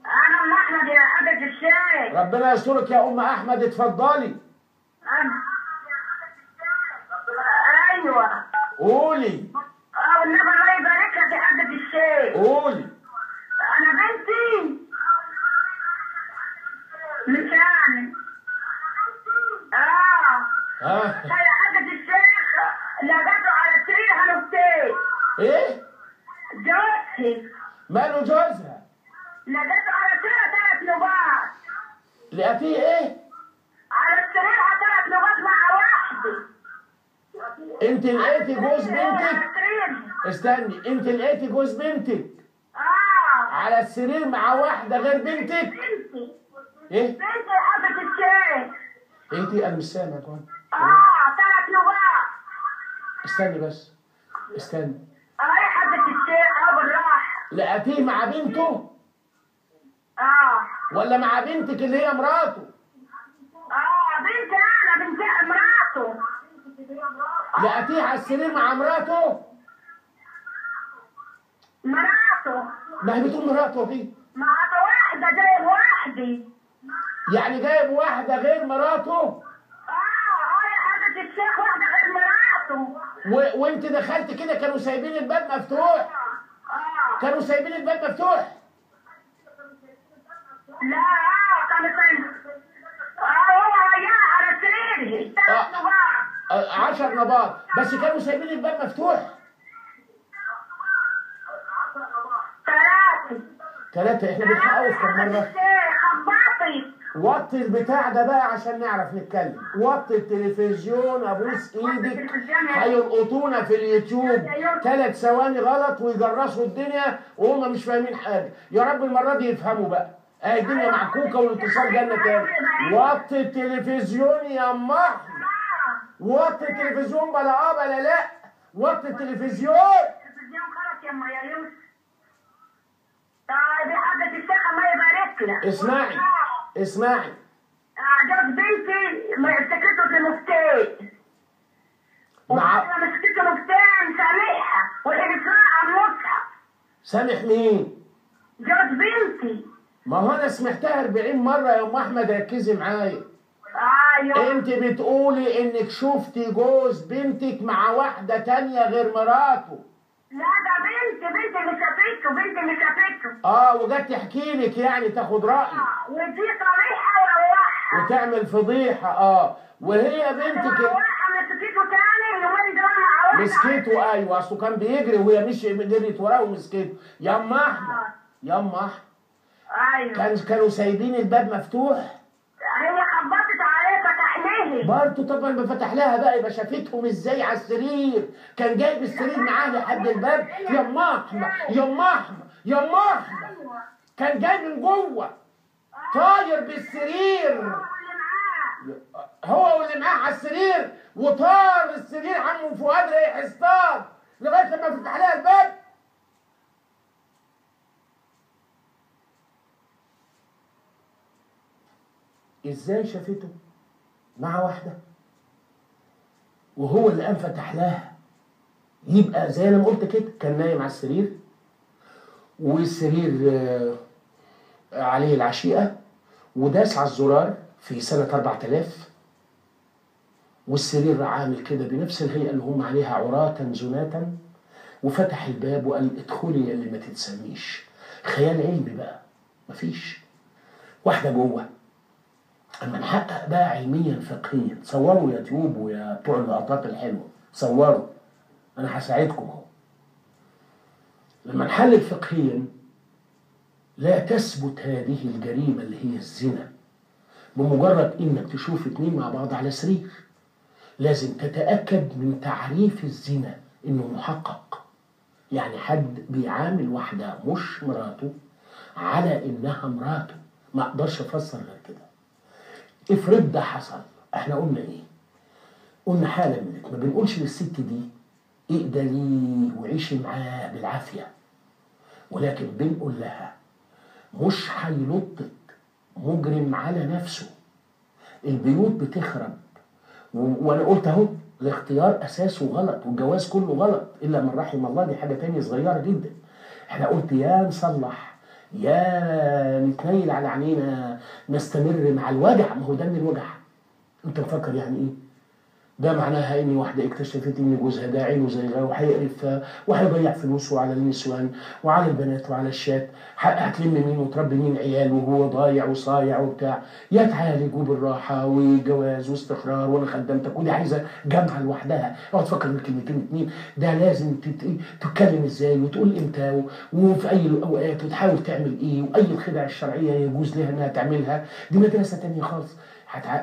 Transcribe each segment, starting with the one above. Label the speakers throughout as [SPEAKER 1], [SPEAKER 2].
[SPEAKER 1] انا ام احمد يا حضرة الشيخ
[SPEAKER 2] ربنا يسترك يا ام احمد اتفضلي
[SPEAKER 1] انا ايوه
[SPEAKER 2] قولي
[SPEAKER 1] اه والنبي الله يبارك لك يا حضرة الشيخ
[SPEAKER 2] قولي
[SPEAKER 1] انا بنتي مشان اه
[SPEAKER 2] ها
[SPEAKER 1] هي حضرة الشيخ لقيته على السرير هنفتيه
[SPEAKER 2] ايه
[SPEAKER 1] جوزي
[SPEAKER 2] ماله جوزها
[SPEAKER 1] لقيته على السرير ثلاث نبات
[SPEAKER 2] لقيتيه ايه
[SPEAKER 1] على السرير ثلاث نبات مع واحدة
[SPEAKER 2] انت لقيتي جوز
[SPEAKER 1] على
[SPEAKER 2] بنتك
[SPEAKER 1] السرير.
[SPEAKER 2] استني انت لقيتي جوز بنتك
[SPEAKER 1] اه
[SPEAKER 2] على السرير مع واحده غير بنتك
[SPEAKER 1] بنتي
[SPEAKER 2] ايه
[SPEAKER 1] بنتي حضرة الشيخ
[SPEAKER 2] ايه دي انا مش سامع كمان
[SPEAKER 1] اه ثلاث نبات
[SPEAKER 2] استني بس استني
[SPEAKER 1] اه يا حضرة الشيخ اه بالراحة
[SPEAKER 2] لقيتيه مع بنته
[SPEAKER 1] اه
[SPEAKER 2] ولا مع بنتك اللي هي مراته
[SPEAKER 1] اه بنتي انا بنتي مراته
[SPEAKER 2] لقيتيه على السرير مع مراته
[SPEAKER 1] مراته
[SPEAKER 2] ما هي بتقول مراته دي
[SPEAKER 1] مع واحدة جايب واحدة
[SPEAKER 2] يعني جايب واحده غير مراته
[SPEAKER 1] اه اه يا حضرة الشيخ واحدة غير مراته
[SPEAKER 2] و... وانت دخلت كده كانوا سايبين الباب مفتوح
[SPEAKER 1] اه
[SPEAKER 2] كانوا سايبين الباب مفتوح
[SPEAKER 1] لا اه كان كان اه هو وياها على سريره ثلاث
[SPEAKER 2] آه.
[SPEAKER 1] نبات
[SPEAKER 2] آه، عشر نبات بس كانوا سايبين الباب مفتوح
[SPEAKER 1] ثلاثة
[SPEAKER 2] ثلاثة احنا بنحققه في كم مرة
[SPEAKER 1] الشيخ خباطي
[SPEAKER 2] وطي البتاع ده بقى عشان نعرف نتكلم وطي التلفزيون ابوس ايدك هيلقطونا في اليوتيوب ثلاث ثواني غلط ويجرسوا الدنيا وهم مش فاهمين حاجة يا رب المرة دي يفهموا بقى اهي الدنيا معكوكة والاتصال جالنا تاني وطي التلفزيون يا ام احمد وطي التلفزيون بلا اه بلا لا وطي التلفزيون
[SPEAKER 1] التلفزيون خلاص يا ام يا يوسف طيب يا حضرة الشيخ الله يبارك لك
[SPEAKER 2] اسمعي اسمعي
[SPEAKER 1] جوز بنتي مسكته في مفتاح
[SPEAKER 2] مع
[SPEAKER 1] وأنا مسكته مفتاح سامحها والإجراء عن المصحف
[SPEAKER 2] سامح مين
[SPEAKER 1] جوز بنتي
[SPEAKER 2] ما هو انا سمعتها 40 مره يا ام احمد ركزي معايا
[SPEAKER 1] ايوه
[SPEAKER 2] انت بتقولي انك شفتي جوز بنتك مع واحده تانية غير مراته
[SPEAKER 1] لا ده بنت بنت اللي شافته بنت اللي شافته
[SPEAKER 2] اه وجت تحكي لك يعني تاخد راي
[SPEAKER 1] آه، ودي صريحة وروحها
[SPEAKER 2] وتعمل فضيحه اه وهي بنتك
[SPEAKER 1] وروحها مسكته تاني اليومين دول مع واحدة
[SPEAKER 2] مسكته ايوه اصله كان بيجري وهي مش جريت وراه ومسكته يا ام احمد يا ام احمد
[SPEAKER 1] ايوه
[SPEAKER 2] كان كانوا سايبين الباب مفتوح
[SPEAKER 1] هي خبطت عليه فتحنيه
[SPEAKER 2] برضه طبعا ما فتح لها بقى يبقى شافتهم ازاي على السرير كان جايب السرير معاه لحد الباب يا ام احمد يا ام احمد يا ام احمد كان جاي من جوه طاير بالسرير
[SPEAKER 1] اللي معاه
[SPEAKER 2] هو واللي معاه على السرير وطار السرير عمه فؤاد رايح اصطاد لغايه لما فتح لها الباب ازاي شافته مع واحده وهو اللي قام فتح لها يبقى زي ما قلت كده كان نايم على السرير والسرير آه، عليه العشيقه وداس على الزرار في سنه 4000 والسرير عامل كده بنفس الهيئه اللي هم عليها عراة زناة وفتح الباب وقال ادخلي يا اللي ما تتسميش خيال علمي بقى مفيش واحده جوه اما نحقق بقى علميا فقهيا صوروا يا تيوب ويا بتوع اللقطات الحلوه صوروا انا هساعدكم اهو لما نحلل فقهيا لا تثبت هذه الجريمه اللي هي الزنا بمجرد انك تشوف اتنين مع بعض على سرير لازم تتاكد من تعريف الزنا انه محقق يعني حد بيعامل واحده مش مراته على انها مراته ما اقدرش افسر غير كده افرض ده حصل احنا قلنا ايه قلنا حاله من ما بنقولش للست دي اقدري وعيشي معاه بالعافيه ولكن بنقول لها مش هيلطك مجرم على نفسه البيوت بتخرب و- وانا قلت اهو الاختيار اساسه غلط والجواز كله غلط الا من رحم الله دي حاجه تانية صغيره جدا احنا قلت يا نصلح يا نتنيل على عينينا نستمر مع الوجع ما هو ده من الوجع انت مفكر يعني ايه ده معناها ان واحده اكتشفت ان جوزها ده عينه زيغه وهيقرفها وهيضيع فلوسه على النسوان وعلى البنات وعلى الشات هتلم مين وتربي مين عيال وهو ضايع وصايع وبتاع يا تعالج وبالراحه وجواز واستقرار وانا خدمتك ودي عايزه جامعه لوحدها اقعد تفكر من كلمتين اتنين ده لازم تت- تتكلم ازاي وتقول امتى و- وفي اي الاوقات وتحاول تعمل ايه واي الخدع الشرعيه يجوز لها انها تعملها دي مدرسه تانية خالص هتع...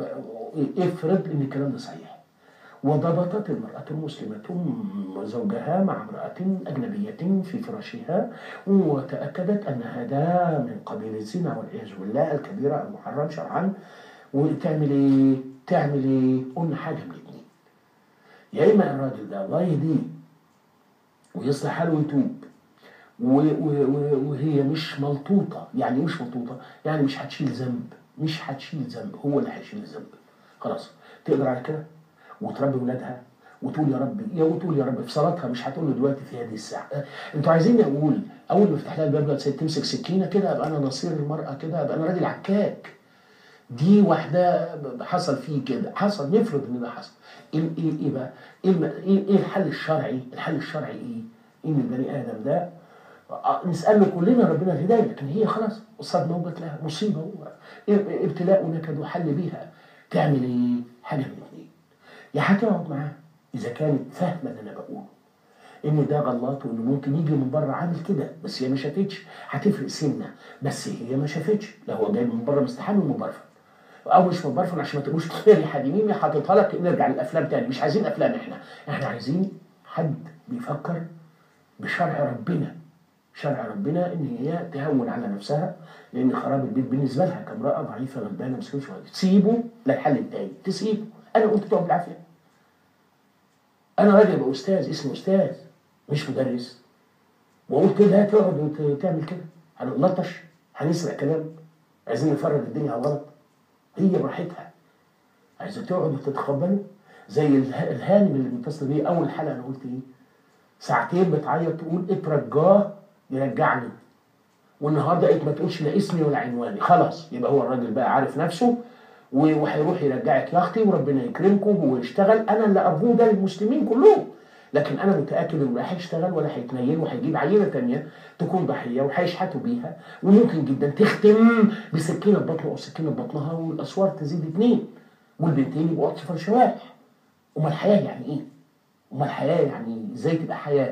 [SPEAKER 2] افرض ان الكلام ده صحيح وضبطت المرأة المسلمة زوجها مع امرأة أجنبية في فراشها وتأكدت أن هذا من قبيل الزنا والعياذ بالله الكبيرة المحرم شرعا وتعمل إيه؟ تعمل إيه؟ قلنا حاجة من الاثنين يا إما الراجل ده الله يهديه ويصلح حاله ويتوب و- و- و- وهي مش ملطوطة يعني مش ملطوطة يعني مش هتشيل ذنب مش هتشيل ذنب هو اللي هيشيل الذنب خلاص تقدر على كده وتربي ولادها وتقول يا رب يا وتقول يا رب في صلاتها مش هتقول له دلوقتي في هذه الساعه أه، انتوا عايزين اقول اول ما افتح لها الباب لو تمسك سكينه كده ابقى انا نصير المراه كده ابقى انا راجل عكاك دي واحده حصل فيه كده حصل نفرض ان ده حصل ايه ايه ايه بقى ايه الم- ايه إيه الحل الشرعي الحل الشرعي ايه ان البني ادم ده آه، نسال له كلنا ربنا الهدايه لكن هي خلاص صدمه وجت لها مصيبه و- ابتلاء ونكد وحل بيها تعمل ايه حاجه من الاثنين يا هتقعد معاه اذا كانت فاهمه اللي انا بقوله ان ده غلط وانه ممكن يجي من بره عامل كده بس هي ما شافتش هتفرق سنه بس هي ما شافتش لا هو جاي من بره مستحمل ومبرفن او مش مبرفن عشان ما تبقوش يا حليمين حاططها لك نرجع للافلام تاني مش عايزين افلام احنا احنا عايزين حد بيفكر بشرع ربنا شرع ربنا ان هي تهون على نفسها لان خراب البيت بالنسبه لها كامراه ضعيفه غلبانه مسكينه شويه تسيبه للحل التاني تسيبه انا قلت تقعد بالعافيه انا راجل ابقى استاذ اسمه استاذ مش مدرس واقول كده تقعد وتعمل كده هنلطش هنسرق كلام عايزين نفرج الدنيا على الغلط هي براحتها عايزه تقعد وتتقبله زي اله- الهانم اللي بيتصل بيه اول حلقه انا قلت ايه ساعتين بتعيط تقول اترجاه يرجعني والنهارده انت ما تقولش لا اسمي ولا عنواني خلاص يبقى هو الراجل بقى عارف نفسه و- وهيروح يرجعك يا اختي وربنا يكرمكم ويشتغل انا اللي ارجوه ده للمسلمين كلهم لكن انا متاكد انه لا هيشتغل ولا هيتنيل وهيجيب عينه تانية تكون ضحيه وهيشحتوا بيها وممكن جدا تختم بسكينه في بطنه او سكينه في بطنها والاسوار تزيد اتنين والبنتين يبقوا اطفال شوارع امال الحياه يعني ايه؟ امال الحياه يعني ازاي تبقى حياه؟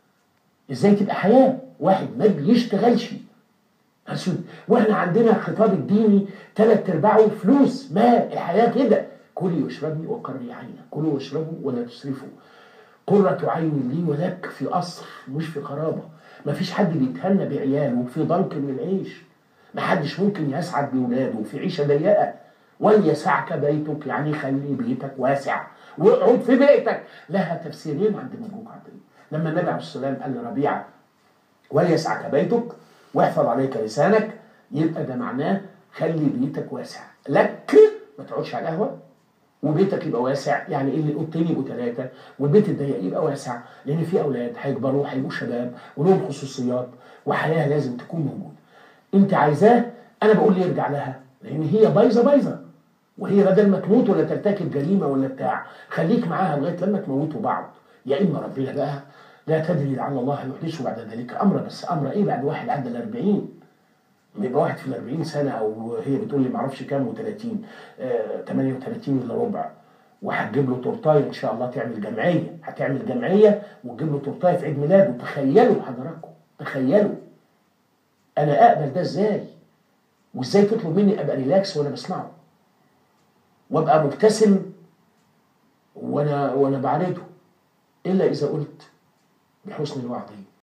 [SPEAKER 2] ازاي تبقى حياه؟ واحد ما بيشتغلش اسود واحنا عندنا الخطاب الديني ثلاث ارباعه فلوس ما الحياه كده كلي واشربي وقري عينك كلوا واشربوا ولا تسرفوا قرة عين لي ولك في قصر مش في خرابة ما فيش حد بيتهنى بعياله في ضنك من العيش ما حدش ممكن يسعد بولاده في عيشة ضيقة وليسعك بيتك يعني خلي بيتك واسع واقعد في بيتك لها تفسيرين عند مبروك عبد لما النبي عليه الصلاة والسلام قال لربيعة وليسعك بيتك واحفظ عليك لسانك يبقى ده معناه خلي بيتك واسع لك ما تقعدش على القهوه وبيتك يبقى واسع يعني اللي اوضتين يبقوا ثلاثه والبيت الضيق يبقى واسع لان في اولاد هيكبروا هيبقوا شباب ولهم خصوصيات وحياه لازم تكون موجوده. انت عايزاه انا بقول لي ارجع لها لان هي بايظه بايظه وهي بدل ما تموت ولا ترتكب جريمه ولا بتاع خليك معاها لغايه لما تموتوا بعض يا اما ربنا بقى لا تدري لعل الله يحدث بعد ذلك امرا بس امر ايه بعد واحد عدى ال 40 يبقى واحد في ال 40 سنه او هي بتقول لي ما اعرفش كام و30 آه 38 الا ربع وهتجيب له تورتايه ان شاء الله تعمل جمعيه هتعمل جمعيه وتجيب له تورتايه في عيد ميلاده تخيلوا حضراتكم تخيلوا انا اقبل ده ازاي وازاي تطلب مني ابقى ريلاكس وانا بسمعه وابقى مبتسم وانا وانا بعرضه الا اذا قلت بحسن الوعظ